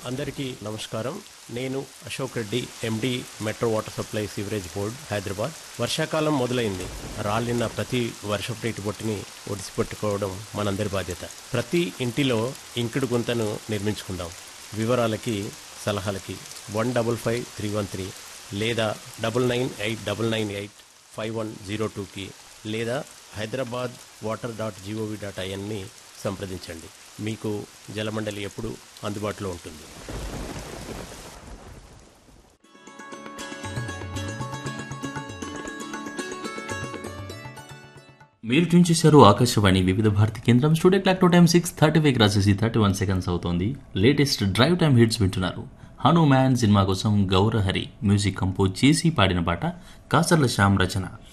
అందరికీ నమస్కారం నేను Ashok Reddy MD metro water supply sewerage board Hyderabad వర్షాకాలం మొదలైంది రాలిన ప్రతి వర్షపు నీటి బొట్టుని ఒడిసిపెట్టుకోవడం మనందరి బాధ్యత ప్రతి ఇంటిలో ఇంకుడు గుంతను నిర్మించుకుందాం వివరాలకి సలహాలకి one double five three one three లేదా double nine eight double nine eight five one zero టూకి లేదా Hyderabad water dot gov dot ఐఎన్ని సంప్రదించండి మీకు జలమండలి ఎప్పుడు అందుబాటులో ఉంటుంది మీరు ట్యూన్ చేశారు ఆకాశవాణి వివిధ భారతి కేంద్రం studio clock two time six thirty five రాసేసి థర్టీ వన్ సెకండ్స్ అవుతోంది లేటెస్ట్ డ్రైవ్ టైమ్ హిట్స్ వింటున్నారు హనుమాన్ సినిమా కోసం గౌరహరి మ్యూజిక్ కంపోజ్ చేసి పాడిన పాట కాసర్ల శ్యామ్ రచన